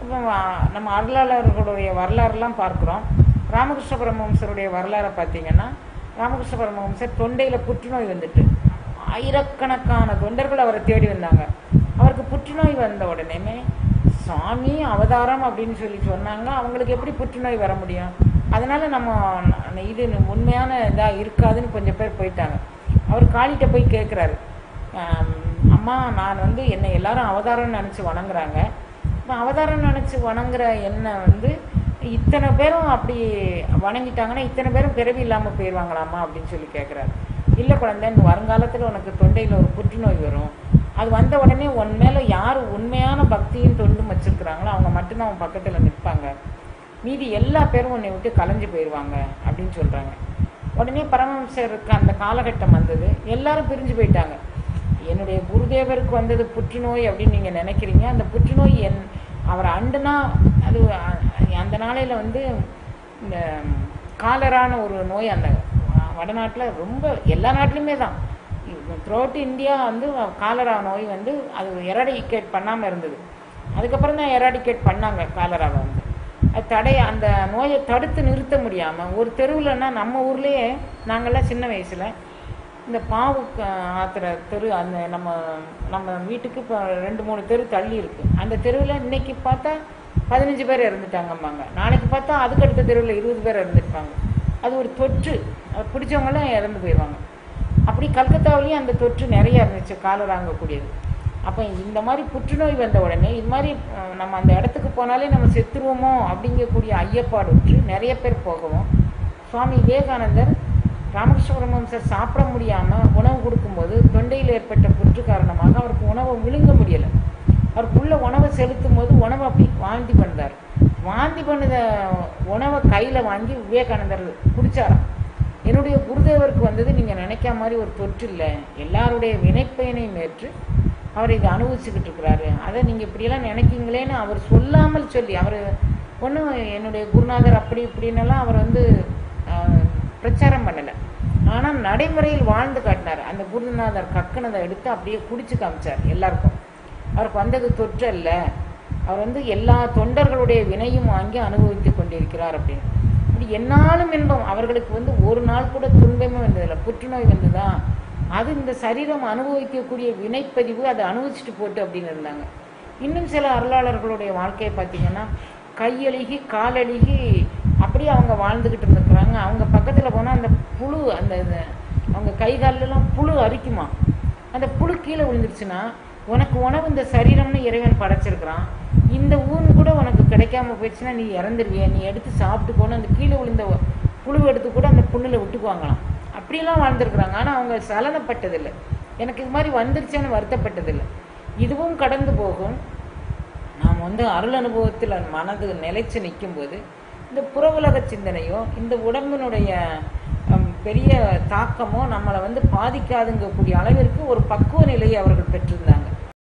இப்போ ஆ, நம்ம அருளாளர்களுடைய வரலாறுலாம் பார்க்குறோம் ராமகிருஷ்ண பரமஹம்சருடைய வரலாறை பார்த்தீங்கன்னா ராமகிருஷ்ண பரமஹம்சர் தொண்டையில் புற்றுநோய் வந்துட்டு ஆயிரக்கணக்கான தொண்டர்கள் அவரை தேடி வந்தாங்க அவருக்கு புற்றுநோய் வந்த உடனேமே சாமி அவதாரம் அப்படின்னு சொல்லி சொன்னாங்க அவங்களுக்கு எப்படி புற்றுநோய் வர முடியும் அதனால நம்ம ந- இது உண்மையான இதாக இருக்காதுன்னு கொஞ்சம் பேர் போயிட்டாங்க அவர் காளிகிட்ட போய் கேட்குறாரு அம்மா நான் வந்து என்னை எல்லாரும் அவதாரம்னு நினச்சி வணங்குறாங்க இப்போ அவதாரம் நினச்சி வணங்குற என்ன வந்து இத்தனை பேரும் அப்படி வணங்கிட்டாங்கன்னா இத்தனை பேரும் பிறவி இல்லாமல் போயிடுவாங்களாமா அப்படின்னு சொல்லி கேட்குறாரு இல்லை குழந்தை இந்த வருங்காலத்தில் உனக்கு தொண்டையில் ஒரு புற்றுநோய் வரும் அது வந்த உடனே உன் மேலே யார் உண்மையான பக்தியும் தொண்டும் வச்சிருக்கிறாங்களோ அவங்க மட்டும்தான் அவன் பக்கத்தில் நிற்பாங்க மீதி எல்லா பேரும் உன்னை விட்டு கலைஞ்சு போயிடுவாங்க அப்படின்னு சொல்கிறாங்க உடனே பரமஹம்சருக்கு அந்த காலகட்டம் வந்தது எல்லாரும் பிரிஞ்சு போயிட்டாங்க என்னுடைய குருதேவருக்கு வந்தது புற்றுநோய் அப்படின்னு நீங்கள் நினைக்கிறீங்க அந்த புற்றுநோய் என் அவரை அண்டுனா அது அ- அந்த நாளையில் வந்து இந்த காலரான ஒரு நோய் அந்த வடநாட்டில் ரொம்ப எல்லா நாட்டிலுமே தான் த்ரோட் இந்தியா வந்து காலரா நோய் வந்து அது எராடிகேட் பண்ணாமல் இருந்தது அதுக்கப்புறம் தான் எராடிகேட் பண்ணாங்க காலராவை வந்து அது தடை அந்த நோயை தடுத்து நிறுத்த முடியாமல் ஒரு தெருவுலன்னா நம்ம ஊர்லேயே நாங்கள்லாம் சின்ன வயசில் இந்த பாவு க- ஆத்துற தெரு அந்த நம்ம நம்ம வீட்டுக்கு இப்போ ரெண்டு மூணு தெரு தள்ளி இருக்கு அந்த தெருவில் இன்னைக்கு பார்த்தா பதினஞ்சு பேர் இறந்துட்டாங்கம்பாங்க நாளைக்கு பார்த்தா அதுக்கு அடுத்த தெருவில் இருபது பேர் இறந்துருப்பாங்க அது ஒரு தொற்று அது பிடிச்சவங்களாம் இறந்து போயிடுவாங்க அப்படி கல்கத்தாவிலையும் அந்த தொற்று நிறைய இருந்துச்சு காலராங்கக்கூடியது அப்போ இந்த மாதிரி புற்றுநோய் வந்த உடனே இது மாதிரி அஹ், நம்ம அந்த இடத்துக்கு போனாலே நம்ம செத்துருவோமோ அப்படிங்கக்கூடிய ஐயப்பாடு விட்டு நிறைய பேர் போகவும் சுவாமி விவேகானந்தர் ராமகிருஷ்ண பரமஹம்சர் சாப்பிட முடியாமல் உணவு கொடுக்கும்போது தொண்டையில் ஏற்பட்ட புற்று காரணமாக அவருக்கு உணவை விழுங்க முடியலை அவருக்குள்ள உணவை செலுத்தும் போது உணவை அப்படி வாந்தி பண்ணார் வாந்தி பண்ணத உணவை கையில் வாங்கி விவேகானந்தர் குடிச்சாராம் என்னுடைய குருதேவருக்கு வந்தது நீங்கள் நினைக்கிற மாதிரி ஒரு தொற்று இல்லை எல்லாருடைய வினைப்பயனையும் ஏற்று அவர் இதை அனுபவிச்சுக்கிட்டு இருக்கிறாரு அதை நீங்கள் இப்படியெல்லாம் நினைக்கிங்களேன்னு அவர் சொல்லாமல் சொல்லி அவர் ஒன்றும் என்னுடைய குருநாதர் அப்படி இப்படின்னெல்லாம் அவர் வந்து ஆஹ், பிரச்சாரம் பண்ணலை ஆனால் நடைமுறையில் வாழ்ந்து காட்டினார் அந்த குருநாதர் கக்குனதை எடுத்து அப்படியே குடிச்சு காமிச்சார் எல்லாருக்கும் அவருக்கு வந்தது தொற்று அல்ல அவர் வந்து எல்லா தொண்டர்களுடைய வினையும் வாங்கி அனுபவித்துக் கொண்டிருக்கிறார் அப்படின்னு இப்படி என்னாலும் இன்பம் அவர்களுக்கு வந்து ஒரு நாள் கூட துன்பமே வந்ததில்லை புற்றுநோய் வந்ததா அது இந்த சரீரம் அனுபவிக்கக்கூடிய வினைப்பதிவு அதை அனுபவிச்சுட்டு போட்டு அப்படின்னு இருந்தாங்க இன்னும் சில அருளாளர்களுடைய வாழ்க்கையை பார்த்தீங்கன்னா கையழுகி காலழுகி அப்படியே அவங்க வாழ்ந்துக்கிட்டு இருந்திருக்கிறாங்க அவங்க பக்கத்தில் போனால் அந்த புழு அந்த இது, அவங்க கை கால்லெல்லாம் புழு அரிக்குமா அந்த புழு கீழே விழுந்துருச்சுன்னா உனக்கு உணவு இந்த சரீரம்னு இறைவன் படைச்சிருக்கிறான் இந்த ஊன் கூட உனக்கு கிடைக்காம போயிடுச்சுன்னா நீ இறந்துருவிய நீ எடுத்து சாப்பிட்டு போன அந்த கீழே விழுந்த புழு எடுத்து கூட அந்த புண்ணில் விட்டுக்குவாங்களாம் அப்படியெல்லாம் வாழ்ந்துருக்குறாங்க ஆனால் அவங்க சலனப்பட்டதில்லை எனக்கு இது மாதிரி வந்துருச்சேன்னு வருத்தப்பட்டதில்லை இதுவும் கடந்து போகும் நாம் வந்து அருள் அனுபவத்தில் மனது நிலைச்சு நிற்கும்போது இந்த புற உலக சிந்தனையோ இந்த உடம்பினுடைய ஹம், பெரிய தாக்கமோ நம்மளை வந்து பாதிக்காதுங்கக்கூடிய அளவிற்கு ஒரு பக்குவ நிலையை அவர்கள் பெற்றிருந்தாங்க